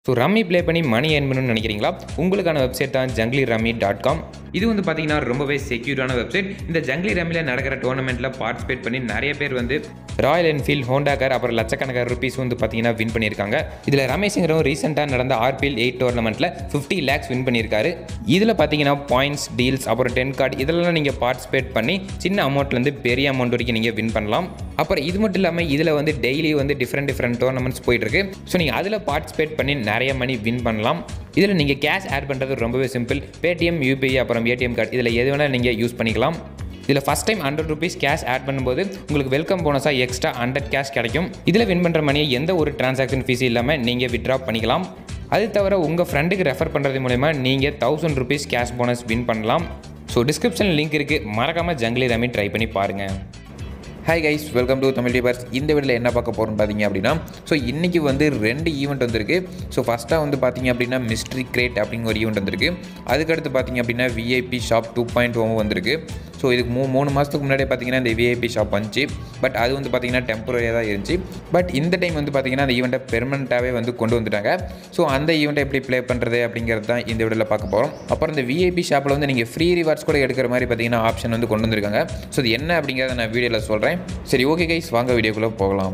so rummy play பண்ணி money earn பண்ணணும்னு நினைக்கிறீங்களா உங்களுக்கான வெப்சைட் தான் ஜங்லி ரம்மி டாட் காம் இது வந்து பார்த்தீங்கன்னா ரொம்பவே செக்யூரான வெப்சைட் இந்த ஜங்லி ரம்மியில் நடக்கிற டோர்னமெண்ட்டில் பார்ட்டிசிபேட் பண்ணி நிறைய பேர் வந்து ராயல் என்ஃபீல்ட் ஹோண்டா கார் அப்புறம் லட்சக்கணக்கான ருபீஸ் வந்து பார்த்தீங்கன்னா வின் பண்ணியிருக்காங்க இதில் ரமேஷ்ங்கிறவங்க ரீசெண்டாக நடந்த ஆர்பிஎல் எயிட் டோர்னமெண்ட்டில் ஃபிஃப்டி லேக்ஸ் வின் பண்ணியிருக்காரு இதில் பார்த்தீங்கன்னா பாயிண்ட்ஸ் டீல்ஸ் அப்புறம் டென் கார்டு இதெல்லாம் நீங்கள் பார்ட்டிசிபேட் பண்ணி சின்ன அமௌண்ட்லேருந்து பெரிய அமௌண்ட் வரைக்கும் நீங்கள் வின் பண்ணலாம் அப்புறம் இது மட்டும் இல்லாமல் இதில் வந்து டெய்லி வந்து டிஃப்ரெண்ட் டிஃப்ரெண்ட் டோர்னமெண்ட்ஸ் போயிட்டுருக்கு ஸோ நீங்கள் அதில் பார்ட்டிசிபேட் பண்ணி நிறைய மணி வின் பண்ணலாம் இதில் நீங்கள் கேஷ் ஆட் பண்ணுறது ரொம்பவே சிம்பிள் பேடிஎம் யூபிஐ அப்புறம் ஏடிஎம் கார்டு இதில் எது வேணால் நீங்கள் யூஸ் பண்ணிக்கலாம் இதில் first time hundred rupees cash add பண்ணும்போது உங்களுக்கு வெல்கம் போனஸாக எக்ஸ்ட்ரா ஹண்ட்ரட் கேஷ் கிடைக்கும் இதில் வின் பண்ணுற மணியை எந்த ஒரு டிரான்சாக்ஷன் ஃபீஸ் இல்லாமல் நீங்கள் வித்ட்ரா பண்ணிக்கலாம் அது தவிர உங்கள் ஃப்ரெண்டுக்கு ரெஃபர் பண்ணுறது மூலயமா நீங்கள் thousand rupees cash bonus win பண்ணலாம் ஸோ டிஸ்கிரிப்ஷன் லிங்க் இருக்குது மறக்காமல் ஜங்கிலி ரமி ட்ரை பண்ணி பாருங்கள் hi guys welcome to Tamil டிபர்ஸ் இந்த வீடியோவில் என்ன பார்க்க போகிறோம் பார்த்தீங்க அப்படின்னா ஸோ இன்றைக்கி வந்து ரெண்டு ஈவெண்ட் வந்திருக்கு ஸோ ஃபஸ்ட்டாக வந்து பார்த்தீங்க அப்படின்னா மிஸ்ட்ரி கிரேட் அப்படிங்கிற ஒரு ஈவெண்ட் வந்திருக்கு அதுக்கடுத்து பார்த்தீங்க அப்படின்னா VIP shop two point O வந்திருக்கு ஸோ இதுக்கு மூ மூணு மாதத்துக்கு முன்னாடியே பார்த்தீங்கன்னா இந்த விஐபி ஷாப் வந்துச்சு பட் அது வந்து பார்த்தீங்கன்னா டெம்பரரியாக தான் இருந்துச்சு பட் இந்த டைம் வந்து பார்த்தீங்கன்னா அந்த ஈவெண்ட்டை பெர்மனண்ட்டாகவே வந்து கொண்டு வந்துட்டாங்க ஸோ அந்த ஈவெண்ட்டை எப்படி ப்ளே பண்ணுறது அப்படிங்கிறது தான் இந்த வீடியோவில் பார்க்க போகிறோம் அப்புறம் இந்த விஐபி ஷாப்பில் வந்து நீங்கள் ஃப்ரீ ரிவார்ட்ஸ் கூட எடுக்கிற மாதிரி பார்த்தீங்கன்னா ஆப்ஷன் வந்து கொண்டு வந்திருக்காங்க ஸோ இது என்ன அப்படிங்கிறத நான் வீடியோவில் சொல்கிறேன் சரி ஓகே கைஸ் வாங்க வீடியோக்குள்ளே போகலாம்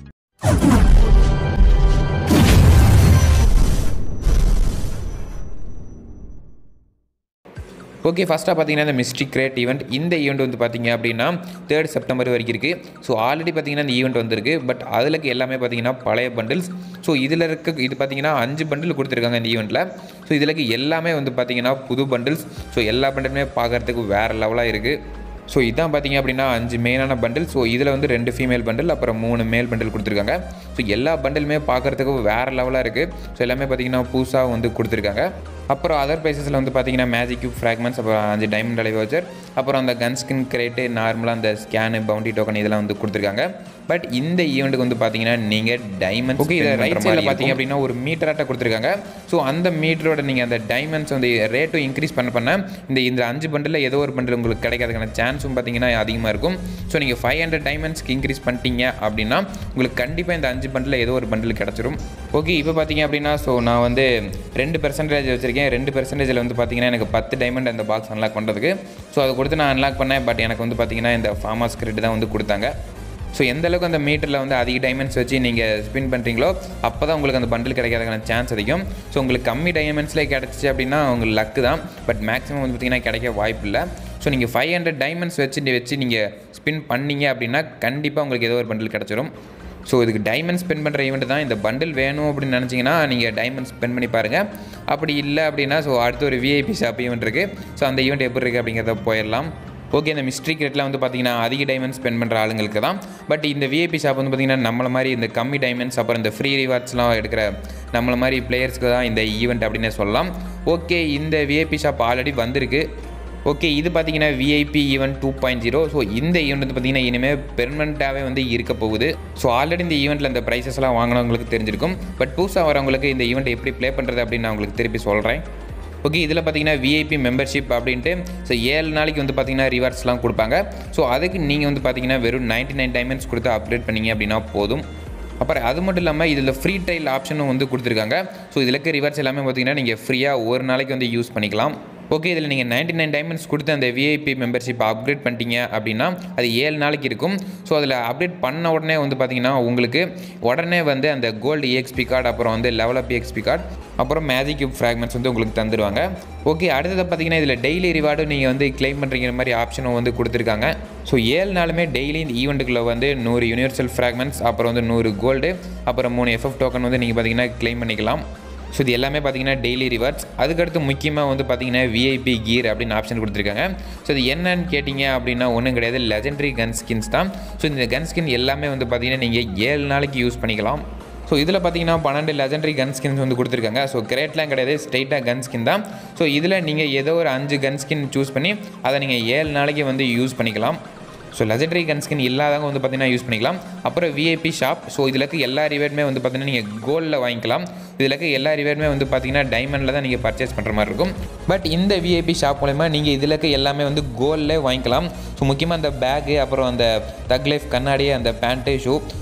ஓகே ஃபஸ்ட்டாக பார்த்தீங்கன்னா இந்த மிஸ்ட்ரி கிரேட் ஈவெண்ட் இந்த ஈவெண்ட் வந்து பார்த்தீங்க அப்படின்னா தேர்ட் செப்டம்பர் வரைக்கும் இருக்குது ஸோ ஆல்ரெடி பார்த்தீங்கன்னா இந்த ஈவெண்ட் வந்திருக்கு பட் அதில் எல்லாமே பார்த்தீங்கன்னா பழைய பண்டில்ஸ் ஸோ இதில் இருக்க இது பார்த்தீங்கன்னா அஞ்சு பண்டில் கொடுத்துருக்காங்க இந்த ஈவெண்ட்டில் ஸோ இதில் எல்லாமே வந்து பார்த்தீங்கன்னா புது பண்டில்ஸ் ஸோ எல்லா பண்டிலுமே பார்க்குறதுக்கு வேறு லெவலாக இருக்குது ஸோ இதான் பார்த்தீங்க அப்படின்னா அஞ்சு மெயினான பண்டில் ஸோ இதில் வந்து ரெண்டு ஃபீமேல் பண்டில் அப்புறம் மூணு மேல் பண்டில் கொடுத்துருக்காங்க ஸோ எல்லா பண்டிலுமே பார்க்குறதுக்கு வேறு லெவலாக இருக்குது ஸோ எல்லாமே பார்த்தீங்கன்னா புதுசாக வந்து கொடுத்துருக்காங்க அப்புறம் அதர் பிரைசஸில் வந்து பார்த்தீங்கன்னா மேஜிக் கியூப் ஃப்ராக்மெண்ட்ஸ் அப்புறம் அஞ்சு டைமண்ட் அலை வச்சர் அப்புறம் அந்த கன் ஸ்கின் கிரேட்டு நார்மலாக அந்த ஸ்கேனு பவுண்டி டோக்கன் இதெல்லாம் வந்து கொடுத்துருக்காங்க பட் இந்த ஈவெண்ட்டுக்கு வந்து பார்த்தீங்கன்னா நீங்கள் டைமண்ட் ஓகே இதை ரைட் சைடில் பார்த்தீங்க அப்படின்னா ஒரு மீட்டராட்ட கொடுத்துருக்காங்க ஸோ அந்த மீட்டரோட நீங்கள் அந்த டைமண்ட்ஸ் வந்து ரேட்டும் இன்க்ரீஸ் பண்ண பண்ண இந்த இந்த அஞ்சு பண்டில் ஏதோ ஒரு பண்டில் உங்களுக்கு கிடைக்கிறதுக்கான சான்ஸும் பார்த்தீங்கன்னா அதிகமாக இருக்கும் ஸோ நீங்கள் ஃபைவ் ஹண்ட்ரட் டைமண்ட்ஸ்க்கு இன்க்ரீஸ் பண்ணிட்டீங்க அப்படின்னா உங்களுக்கு கண்டிப்பாக இந்த அஞ்சு பண்டில் ஏதோ ஒரு பண்டில் கிடச்சிரும் ஓகே இப்போ பார்த்தீங்க அப்படின்னா ஸோ நான் வந்து ரெண்டு பெர்சன்டேஜ் வச்சுருக்கேன் ரெண்டு பெர்சன்டேஜில் வந்து பார்த்தீங்கன்னா எனக்கு பத்து டைமண்ட் அந்த பாக்ஸ் அன்லாக் பண்ணுறதுக்கு ஸோ அதை கொடுத்து நான் அன்லாக் பண்ணேன் பட் எனக்கு வந்து பார்த்தீங்கன்னா இந்த ஃபார்மாஸ் கிரெடிட் தான் வந்து கொடுத்தாங்க ஸோ எந்த அளவுக்கு அந்த மீட்டரில் வந்து அதிக டைமண்ட்ஸ் வச்சு நீங்கள் ஸ்பின் பண்ணுறீங்களோ அப்போ தான் உங்களுக்கு அந்த பண்டில் கிடைக்கிறதுக்கான சான்ஸ் அதிகம் ஸோ உங்களுக்கு கம்மி டைமண்ட்ஸில் கிடச்சிச்சு அப்படின்னா உங்களுக்கு லக்கு தான் பட் மேக்ஸிமம் வந்து பார்த்திங்கன்னா கிடைக்க வாய்ப்பு இல்லை ஸோ நீங்கள் ஃபைவ் ஹண்ட்ரட் டைமண்ட்ஸ் வச்சு வச்சு நீங்கள் ஸ்பின் பண்ணீங்க அப்படின்னா கண்டிப்பாக உங்களுக்கு ஏதோ ஒரு பண்டில் கிடச்சிரும் ஸோ இதுக்கு டைமண்ட் ஸ்பெண்ட் பண்ணுற ஈவெண்ட் தான் இந்த பண்டில் வேணும் அப்படின்னு நினச்சிங்கன்னா நீங்கள் டைமண்ட் ஸ்பெண்ட் பண்ணி பாருங்கள் அப்படி இல்லை அப்படின்னா ஸோ அடுத்து ஒரு விஐபி ஷாப் ஈவெண்ட் இருக்குது ஸோ அந்த ஈவெண்ட் எப்படி இருக்குது அப்படிங்கிறத போயிடலாம் ஓகே இந்த மிஸ்ட்ரி கிரெட்டில் வந்து பார்த்தீங்கன்னா அதிக டைமண்ட் ஸ்பெண்ட் பண்ணுற ஆளுங்களுக்கு தான் பட் இந்த விஐபி ஷாப் வந்து பார்த்திங்கன்னா நம்மள மாதிரி இந்த கம்மி டைமண்ட்ஸ் அப்புறம் இந்த ஃப்ரீ ரிவார்ட்ஸ்லாம் எடுக்கிற நம்மள மாதிரி பிளேயர்ஸ்க்கு தான் இந்த ஈவெண்ட் அப்படின்னே சொல்லலாம் ஓகே இந்த விஐபி ஷாப் ஆல்ரெடி வந்திருக்கு ஓகே இது பார்த்தீங்கன்னா VIP event two point zero so இந்த ஈவெண்ட் வந்து பார்த்தீங்கன்னா இனிமேல் பெர்மனண்ட்டாகவே வந்து இருக்க போகுது ஸோ ஆல்ரெடி இந்த ஈவெண்ட்டில் இந்த ப்ரைஸஸ்லாம் வாங்கினவங்களுக்கு தெரிஞ்சிருக்கும் பட் புதுசாக வரவங்களுக்கு இந்த ஈவெண்ட் எப்படி ப்ளே பண்ணுறது அப்படின்னு நான் உங்களுக்கு திருப்பி சொல்கிறேன் ஓகே இதில் பார்த்தீங்கன்னா விஐபி மெம்பர்ஷிப் அப்படின்ட்டு ஸோ ஏழு நாளைக்கு வந்து பார்த்தீங்கன்னா ரிவார்ட்ஸ்லாம் கொடுப்பாங்க ஸோ அதுக்கு நீங்கள் வந்து பார்த்தீங்கன்னா வெறும் நைன்ட்டி நைன் டைமண்ட்ஸ் கொடுத்து அப்டேட் பண்ணீங்க அப்படின்னா போதும் அப்புறம் அது மட்டும் இல்லாமல் இதில் ஃப்ரீ ட்ரையல் ஆப்ஷனும் வந்து கொடுத்துருக்காங்க ஸோ இதில் இருக்க ரிவார்ட்ஸ் எல்லாமே பார்த்தீங்கன்னா நீங்கள் ஃப்ரீயாக ஒரு நாளைக்கு வந்து யூஸ் பண்ணிக்கலாம் ஓகே இதில் நீங்கள் நைன்ட்டி நைன் டைமண்ட்ஸ் கொடுத்து அந்த விஐபி மெம்பர்ஷிப் அப்கிரேட் பண்ணிட்டீங்க அப்படின்னா அது ஏழு நாளைக்கு இருக்கும் ஸோ அதில் அப்டேட் பண்ண உடனே வந்து பார்த்தீங்கன்னா உங்களுக்கு உடனே வந்து அந்த கோல்டு EXP கார்டு அப்புறம் வந்து லெவல் அப் EXP கார்டு அப்புறம் மேஜிக் கியூப் ஃப்ராக்மெண்ட்ஸ் வந்து உங்களுக்கு தந்துடுவாங்க ஓகே அடுத்தது பார்த்தீங்கன்னா இதில் டெய்லி ரிவார்டும் நீங்கள் வந்து கிளைம் பண்ணுறீங்கிற மாதிரி ஆப்ஷனும் வந்து கொடுத்துருக்காங்க ஸோ ஏழு நாளுமே டெய்லி இந்த ஈவெண்ட்டுக்குள்ளே வந்து நூறு யூனிவர்சல் ஃப்ராக்மெண்ட்ஸ் அப்புறம் வந்து நூறு கோல்டு அப்புறம் மூணு எஃப்எஃப் டோக்கன் வந்து நீங்கள் பார்த்தீங்கன்னா கிளைம் பண்ணிக்கலாம் ஸோ இது எல்லாமே பார்த்தீங்கன்னா டெய்லி ரிவார்ட்ஸ் அதுக்கடுத்து முக்கியமாக வந்து பார்த்தீங்கன்னா விஐபி கீர் அப்படின்னு ஆப்ஷன் கொடுத்துருக்காங்க ஸோ இது என்னன்னு கேட்டிங்க அப்படின்னா ஒன்றும் கிடையாது லெஜெண்டரி கன் ஸ்கின்ஸ் தான் ஸோ இந்த கன் ஸ்கின் எல்லாமே வந்து பார்த்தீங்கன்னா நீங்கள் ஏழு நாளைக்கு யூஸ் பண்ணிக்கலாம் ஸோ இதில் பார்த்தீங்கன்னா பன்னெண்டு லெஜெண்டரி கன் ஸ்கின்ஸ் வந்து கொடுத்துருக்காங்க ஸோ கிரேட்லாம் கிடையாது ஸ்ட்ரைட்டாக கன் ஸ்கின் தான் ஸோ இதில் நீங்கள் ஏதோ ஒரு அஞ்சு கன் ஸ்கின் சூஸ் பண்ணி அதை நீங்கள் ஏழு நாளைக்கு வந்து யூஸ் பண்ணிக்கலாம் ஸோ லெஜெண்டரி கன் ஸ்கின் இல்லாதவங்க வந்து பார்த்தீங்கன்னா யூஸ் பண்ணிக்கலாம் அப்புறம் விஐபி ஷாப் ஸோ இதில் இருக்க எல்லா ரிவேர்டுமே வந்து பார்த்தீங்கன்னா நீங்கள் கோல்டில் வாங்கிக்கலாம் இதில் இருக்க எல்லா ரிவேர்டுமே வந்து பார்த்தீங்கன்னா டைமண்டில் தான் நீங்கள் பர்ச்சேஸ் பண்ணுற மாதிரி இருக்கும் பட் இந்த விஐபி ஷாப் மூலயமா நீங்கள் இதில் இருக்க எல்லாமே வந்து கோல்டில் வாங்கிக்கலாம் ஸோ முக்கியமாக அந்த பேகு அப்புறம் அந்த தக் லைஃப் கண்ணாடி அந்த பேண்ட்டு ஷூ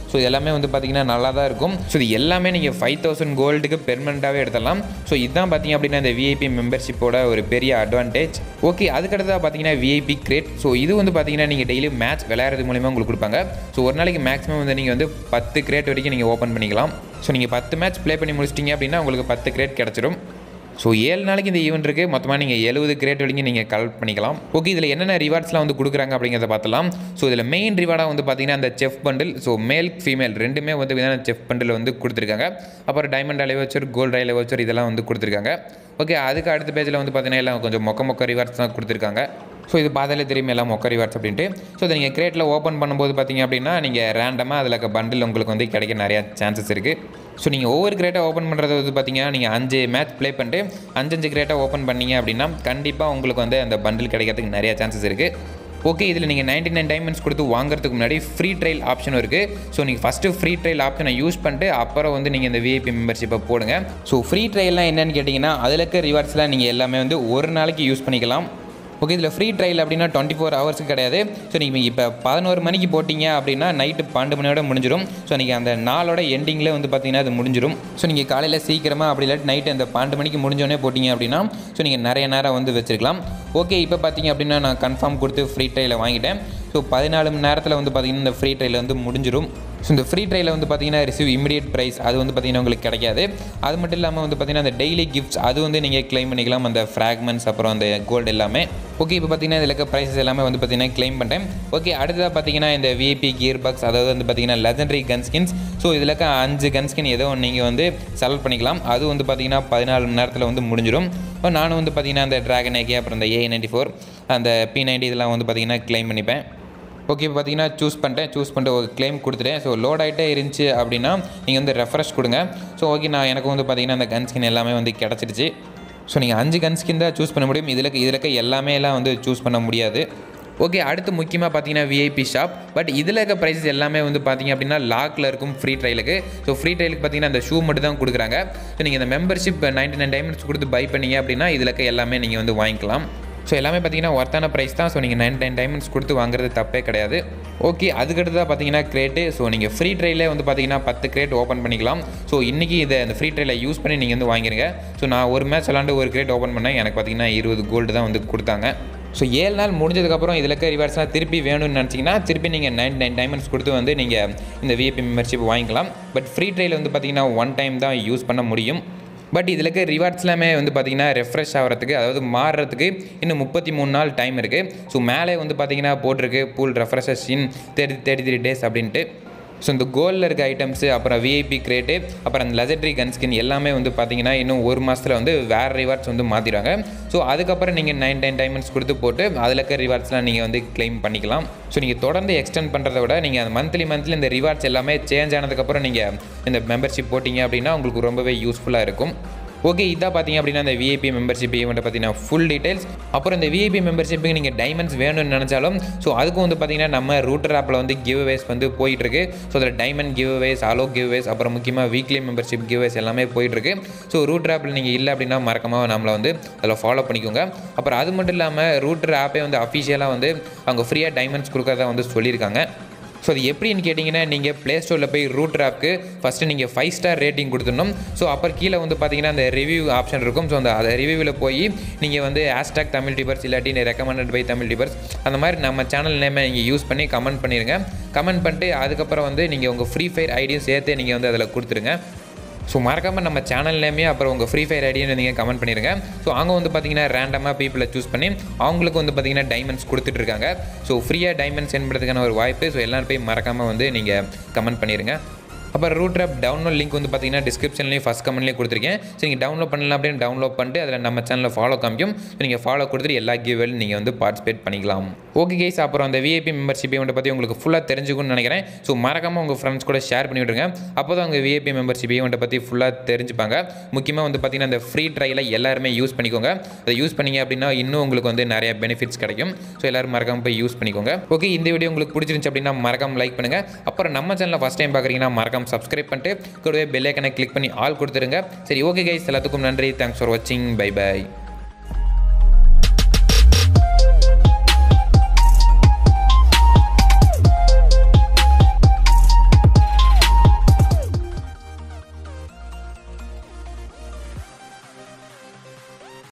ஸோ எல்லாமே வந்து பார்த்தீங்கன்னா நல்லா தான் இருக்கும் ஸோ இது எல்லாமே நீங்கள் ஃபைவ் தௌசண்ட் கோல்டுக்கு பெர்மனெண்ட்டாகவே எடுத்துடலாம் ஸோ இதுதான் பார்த்தீங்க அப்படின்னா இந்த விஐபி மெம்பர்ஷிப்போட ஒரு பெரிய அட்வான்டேஜ் ஓகே அதுக்கடுத்ததாக பார்த்தீங்கன்னா விஐபி கிரேட் ஸோ இது வந்து பார்த்தீங்கன்னா நீங்கள் டெய்லி மேட்ச் விளையாடுறது மூலிமா உங்களுக்கு கொடுப்பாங்க ஸோ ஒரு நாளைக்கு மேக்ஸிமம் வந்து நீங்கள் வந்து பத்து கிரேட் வரைக்கும் நீங்கள் ஓப்பன் பண்ணிக்கலாம் ஸோ நீங்கள் பத்து மேட்ச் ப்ளே பண்ணி முடிச்சிட்டிங்க அப்படின்னா உங்களுக்கு பத்து கிரேட் கிடச்சிரும் ஸோ ஏழு நாளைக்கு இந்த ஈவெண்ட் இருக்குது மொத்தமாக நீங்கள் எழுபது கிரேட் வரைக்கும் நீங்கள் கலெக்ட் பண்ணிக்கலாம் ஓகே இதில் என்னென்ன ரிவார்ட்ஸ்லாம் வந்து கொடுக்குறாங்க அப்படிங்கிறத பார்த்தலாம் ஸோ இதில் மெயின் ரிவார்டாக வந்து பார்த்தீங்கன்னா அந்த chef bundle so male female ரெண்டுமே வந்து பார்த்தீங்கன்னா செஃப் பண்டில் வந்து கொடுத்துருக்காங்க அப்புறம் டைமண்ட் அலை வச்சர் கோல்டு அலை வச்சர் இதெல்லாம் வந்து கொடுத்துருக்காங்க ஓகே அதுக்கு அடுத்த பேஜில் வந்து பார்த்தீங்கன்னா எல்லாம் கொஞ்சம் மொக்க மொக்க ரிவார்ட்ஸ் தான் கொடுத்துருக்காங்க ஸோ இது பார்த்தாலே தெரியும் எல்லாம் மொக்க ரிவார்ட்ஸ் அப்படின்ட்டு ஸோ இதை நீங்கள் கிரேட்டில் ஓப்பன் பண்ணும்போது பார்த்தீங்க அப்படின்னா நீங்கள் ரேண்டமாக அதில் இருக்க பண்டில் உங்களுக்கு வந்து கிடைக்க நிறையா சான்சஸ் இருக்குது ஸோ நீங்கள் ஒவ்வொரு கிரேட்டாக ஓப்பன் பண்ணுறது வந்து பார்த்தீங்கன்னா நீங்கள் அஞ்சு மேட்ச் ப்ளே பண்ணிட்டு அஞ்சஞ்சு கிரேட்டாக ஓப்பன் பண்ணீங்க அப்படின்னா கண்டிப்பாக உங்களுக்கு வந்து அந்த பண்டில் கிடைக்கிறதுக்கு நிறைய சான்சஸ் இருக்குது ஓகே இதில் நீங்கள் நைன்டி நைன் டைமண்ட்ஸ் கொடுத்து வாங்குறதுக்கு முன்னாடி ஃப்ரீ ட்ரையல் ஆப்ஷன் இருக்குது ஸோ நீங்கள் ஃபஸ்ட்டு ஃப்ரீ ட்ரையல் ஆப்ஷனை யூஸ் பண்ணிட்டு அப்புறம் வந்து நீங்கள் இந்த விஐபி மெம்பர்ஷிப்பை போடுங்க ஸோ ஃப்ரீ ட்ரையல்லாம் என்னென்னு கேட்டிங்கன்னா அதில் இருக்க ரிவார்ட்ஸ்லாம் நீங்கள் எல்லாமே வந்து ஒரு நாளைக்கு யூஸ் பண்ணிக்கலாம் ஓகே இதில் ஃப்ரீ ட்ரையல் அப்படின்னா டுவெண்ட்டி ஃபோர் ஹவர்ஸுக்கு கிடையாது ஸோ நீங்கள் இப்போ பதினோரு மணிக்கு போட்டிங்க அப்படின்னா நைட்டு பன்னெண்டு மணியோட முடிஞ்சிடும் ஸோ நீங்கள் அந்த நாளோட எண்டிங்கில் வந்து பார்த்தீங்கன்னா அது முடிஞ்சிடும் ஸோ நீங்கள் காலையில் சீக்கிரமாக அப்படி இல்லாட்டி நைட்டு அந்த பன்னெண்டு மணிக்கு முடிஞ்சோடனே போட்டிங்க அப்படின்னா ஸோ நீங்கள் நிறைய நேரம் வந்து வச்சுருக்கலாம் ஓகே இப்போ பார்த்தீங்க அப்படின்னா நான் கன்ஃபார்ம் கொடுத்து ஃப்ரீ ட்ரையில் வாங்கிட்டேன் ஸோ பதினாலு மணி நேரத்தில் வந்து பார்த்தீங்கன்னா இந்த ஃப்ரீ ட்ரையில் வந்து முடிஞ்சிடும் ஸோ இந்த ஃப்ரீ ட்ரையில் வந்து பார்த்தீங்கன்னா ரிசீவ் இமீடியட் ப்ரைஸ் அது வந்து பார்த்தீங்கன்னா உங்களுக்கு கிடைக்காது அது மட்டும் இல்லாமல் வந்து பார்த்தீங்கன்னா அந்த டெய்லி கிஃப்ட்ஸ் அது வந்து நீங்கள் க்ளைம் பண்ணிக்கலாம் அந்த ஃப்ராக்மெண்ட்ஸ் அப்புறம் அந்த கோல்டு எல்லாமே ஓகே இப்போ பார்த்தீங்கன்னா இதில் இருக்க ப்ரைஸஸ் எல்லாமே வந்து பார்த்தீங்கன்னா க்ளைம் பண்ணிட்டேன் ஓகே அடுத்ததாக பார்த்தீங்கன்னா இந்த விஐபி கியர் பாக்ஸ் அதாவது வந்து பார்த்தீங்கன்னா லெஜண்டரி கன் ஸ்கின்ஸ் ஸோ இதில் இருக்க அஞ்சு கன் ஸ்கின் ஏதோ ஒன்று நீங்கள் வந்து செலக்ட் பண்ணிக்கலாம் அது வந்து பார்த்தீங்கன்னா பதினாலு மணி நேரத்தில் வந்து முடிஞ்சிடும் இப்போ நானும் வந்து பார்த்தீங்கன்னா அந்த ட்ராகன் ஏகே அப்புறம் இந்த ஏ நைன்டி ஃபோர் அந்த பி நைன்டி இதெல்லாம் வந்து பார்த்தீங்கன்னா க்ளைம் பண்ணிப்பேன் ஓகே இப்போ பார்த்தீங்கன்னா சூஸ் பண்ணிட்டேன் சூஸ் பண்ணிட்டு ஒரு கிளைம் கொடுத்துட்டேன் ஸோ லோட் ஆகிட்டே இருந்துச்சு அப்படின்னா நீங்கள் வந்து ரெஃப்ரெஷ் கொடுங்க ஸோ ஓகே நான் எனக்கு வந்து பார்த்தீங்கன்னா அந்த கன் ஸ்கின் எல்லாமே வந்து கிடச்சிருச்சு ஸோ நீங்கள் அஞ்சு கன் ஸ்கின் தான் சூஸ் பண்ண முடியும் இதில் இதில் இருக்க எல்லாமே எல்லாம் வந்து சூஸ் பண்ண முடியாது ஓகே அடுத்து முக்கியமாக பார்த்தீங்கன்னா விஐபி ஷாப் பட் இதில் இருக்க ப்ரைஸஸ் எல்லாமே வந்து பார்த்தீங்க அப்படின்னா லாக்கில் இருக்கும் ஃப்ரீ ட்ரையலுக்கு ஸோ ஃப்ரீ ட்ரையலுக்கு பார்த்தீங்கன்னா அந்த ஷூ மட்டும் தான் கொடுக்குறாங்க ஸோ நீங்கள் இந்த மெம்பர்ஷிப் நைன்டி நைன் டைமண்ட்ஸ் கொடுத்து பை பண்ணீங்க அப்படின்னா இதில் இருக்க எல்லாமே நீங்கள் வந்து வாங்கிக்கலாம் ஸோ எல்லாமே பார்த்தீங்கன்னா ஒர்த்தான ப்ரைஸ் தான் ஸோ நீங்கள் நைன் நைன் டைமண்ட்ஸ் கொடுத்து வாங்குறது தப்பே கிடையாது ஓகே அதுக்கடுத்ததாக பார்த்தீங்கன்னா கிரேட்டு ஸோ நீங்கள் ஃப்ரீ ட்ரைலே வந்து பார்த்தீங்கன்னா பத்து கிரேட் ஓப்பன் பண்ணிக்கலாம் ஸோ இன்றைக்கி இதை இந்த ஃப்ரீ ட்ரையில் யூஸ் பண்ணி நீங்கள் வந்து வாங்கிருங்க ஸோ நான் ஒரு மேட்ச் விளாண்டு ஒரு கிரேட் ஓப்பன் பண்ணேன் எனக்கு பார்த்தீங்கன்னா இருபது கோல்டு தான் வந்து கொடுத்தாங்க ஸோ ஏழு நாள் முடிஞ்சதுக்கப்புறம் இதில் இருக்க ரிவார்ட்ஸ்லாம் திருப்பி வேணும்னு நினச்சிங்கன்னா திருப்பி நீங்கள் நைன் நைன் டைமண்ட்ஸ் கொடுத்து வந்து நீங்கள் இந்த விஐபி மெம்பர்ஷிப் வாங்கிக்கலாம் பட் ஃப்ரீ ட்ரையில் வந்து பார்த்தீங்கன்னா ஒன் டைம் தான் யூஸ் பண்ண முடியும் பட் இதில் இருக்க ரிவார்ட்ஸ் எல்லாமே வந்து பார்த்தீங்கன்னா ரெஃப்ரெஷ் ஆகிறதுக்கு அதாவது மாறுறதுக்கு இன்னும் முப்பத்தி மூணு நாள் டைம் இருக்குது ஸோ மேலே வந்து பார்த்தீங்கன்னா போட்டிருக்கு pool refreshes in thirty thirty three days அப்படின்ட்டு ஸோ இந்த கோல்டில் இருக்க ஐட்டம்ஸு அப்புறம் விஐபி கிரேட்டு அப்புறம் அந்த லெஜட்ரி கன் ஸ்கின் எல்லாமே வந்து பார்த்தீங்கன்னா இன்னும் ஒரு மாதத்தில் வந்து வேறு ரிவார்ட்ஸ் வந்து மாற்றிடுவாங்க ஸோ அதுக்கப்புறம் நீங்கள் நைன் டென் டைமண்ட்ஸ் கொடுத்து போட்டு அதில் இருக்க ரிவார்ட்ஸ்லாம் நீங்கள் வந்து க்ளைம் பண்ணிக்கலாம் ஸோ நீங்கள் தொடர்ந்து எக்ஸ்டெண்ட் பண்ணுறத விட நீங்கள் அந்த மந்த்லி மந்த்லி இந்த ரிவார்ட்ஸ் எல்லாமே சேஞ்ச் ஆனதுக்கப்புறம் நீங்கள் இந்த மெம்பர்ஷிப் போட்டிங்க அப்படின்னா உங்களுக்கு ரொம்பவே யூஸ்ஃபுல்லாக இருக்கும் ஓகே இதான் பார்த்தீங்க அப்படின்னா இந்த விஐபி மெம்பர்ஷிப் ஈவெண்ட்டை பார்த்தீங்கன்னா ஃபுல் டீடைல்ஸ் அப்புறம் இந்த விஐபி மெம்பர்ஷிப்புக்கு நீங்கள் டைமண்ட்ஸ் வேணும்னு நினச்சாலும் ஸோ அதுக்கும் வந்து பார்த்தீங்கன்னா நம்ம ரூட்டர் ஆப்பில் வந்து கிவ் அவேஸ் வந்து போயிட்டுருக்கு ஸோ அதில் டைமண்ட் கிவ் அவேஸ் அலோ கிவ் அவேஸ் அப்புறம் முக்கியமாக வீக்லி மெம்பர்ஷிப் கிவ் அவேஸ் எல்லாமே போயிட்டுருக்கு ஸோ ரூட்டர் ஆப்பில் நீங்கள் இல்லை அப்படின்னா மறக்காமல் நம்மளை வந்து அதில் ஃபாலோ பண்ணிக்கோங்க அப்புறம் அது மட்டும் இல்லாமல் ரூட்டர் ஆப்பே வந்து அஃபிஷியலாக வந்து அவங்க ஃப்ரீயாக டைமண்ட்ஸ் கொடுக்கறதா வந்து சொல்லியிருக்காங்க ஸோ அது எப்படின்னு கேட்டிங்கன்னா நீங்கள் ப்ளே ஸ்டோரில் போய் ரூட் ஆப்க்கு ஃபஸ்ட்டு நீங்கள் ஃபைவ் ஸ்டார் ரேட்டிங் கொடுத்துடணும் ஸோ அப்புறம் கீழே வந்து பார்த்தீங்கன்னா அந்த ரிவ்யூ ஆப்ஷன் இருக்கும் ஸோ அந்த அந்த ரிவ்யூவில் போய் நீங்கள் வந்து ஹேஷ்டாக் தமிழ் டிபர்ஸ் இல்லாட்டி ரெக்கமெண்டட் பை தமிழ் டிபர்ஸ் அந்த மாதிரி நம்ம சேனல் நேமை நீங்கள் யூஸ் பண்ணி கமெண்ட் பண்ணிடுங்க கமெண்ட் பண்ணிட்டு அதுக்கப்புறம் வந்து நீங்கள் உங்கள் ஃப்ரீ ஃபயர் ஐடியும் சேர்த்து நீங்கள் வந்து அதில் கொடுத்துருங்க ஸோ மறக்காமல் நம்ம சேனல் நேமே அப்புறம் உங்கள் ஃப்ரீ ஃபயர் ஐடியை நீங்கள் கமெண்ட் பண்ணிடுங்க ஸோ அங்கே வந்து பார்த்தீங்கன்னா ரேண்டமாக பீப்புளை சூஸ் பண்ணி அவங்களுக்கு வந்து பார்த்தீங்கன்னா டைமண்ட்ஸ் கொடுத்துட்ருக்காங்க ஸோ ஃப்ரீயாக டைமண்ட்ஸ் என்பதுக்கான ஒரு வாய்ப்பு ஸோ எல்லாரும் போய் மறக்காமல் வந்து நீங்கள் கமெண்ட் பண்ணிடுங்க அப்புறம் ரூட் ஆப் டவுன்லோட் லிங்க் வந்து பார்த்தீங்கன்னா டிஸ்கிரிப்ஷன்லேயும் ஃபஸ்ட் கமெண்ட்லேயும் கொடுத்துருக்கேன் ஸோ நீங்கள் டவுன்லோட் பண்ணலாம் அப்படின்னு டவுன்லோட் பண்ணிட்டு அதில் நம்ம சேனலில் ஃபாலோ காமிக்கும் ஸோ நீங்கள் ஃபாலோ கொடுத்துட்டு எல்லா கிவ்வேலும் நீங்கள் வந்து பார்ட்டிசிபேட் பண்ணிக்கலாம் ஓகே கேஸ் அப்புறம் அந்த விஐபி மெம்பர்ஷிப் ஈவெண்ட்டை பற்றி உங்களுக்கு ஃபுல்லாக தெரிஞ்சுக்கணும்னு நினைக்கிறேன் ஸோ மறக்காமல் உங்கள் ஃப்ரெண்ட்ஸ் கூட ஷேர் பண்ணி விட்ருங்க அப்போ தான் உங்கள் விஐபி மெம்பர்ஷிப் ஈவெண்ட்டை பற்றி ஃபுல்லாக தெரிஞ்சுப்பாங்க முக்கியமாக வந்து பார்த்தீங்கன்னா அந்த ஃப்ரீ ட்ரையில் எல்லாருமே யூஸ் பண்ணிக்கோங்க அதை யூஸ் பண்ணீங்க அப்படின்னா இன்னும் உங்களுக்கு வந்து நிறைய பெனிஃபிட்ஸ் கிடைக்கும் ஸோ எல்லாரும் மறக்காமல் போய் யூஸ் பண்ணிக்கோங்க ஓகே இந்த வீடியோ உங்களுக்கு பிடிச்சிருந்துச்சு அப்படின்னா மறக்காம லைக் பண்ணுங்கள் அப்புறம் நம்ம சேனலில் ஃபஸ்ட் டைம் பார்க்குறீங்கன்னா மறக்காம சப்ஸ்கிரைப் பண்ணிட்டு கூடவே பெல் ஐக்கனை கிளிக் பண்ணி ஆல் கொடுத்துருங்க சரி ஓகே கைஸ் எல்லாத்துக்கும் நன்றி தேங்க்ஸ் ஃபார் வாட்சிங் பை பை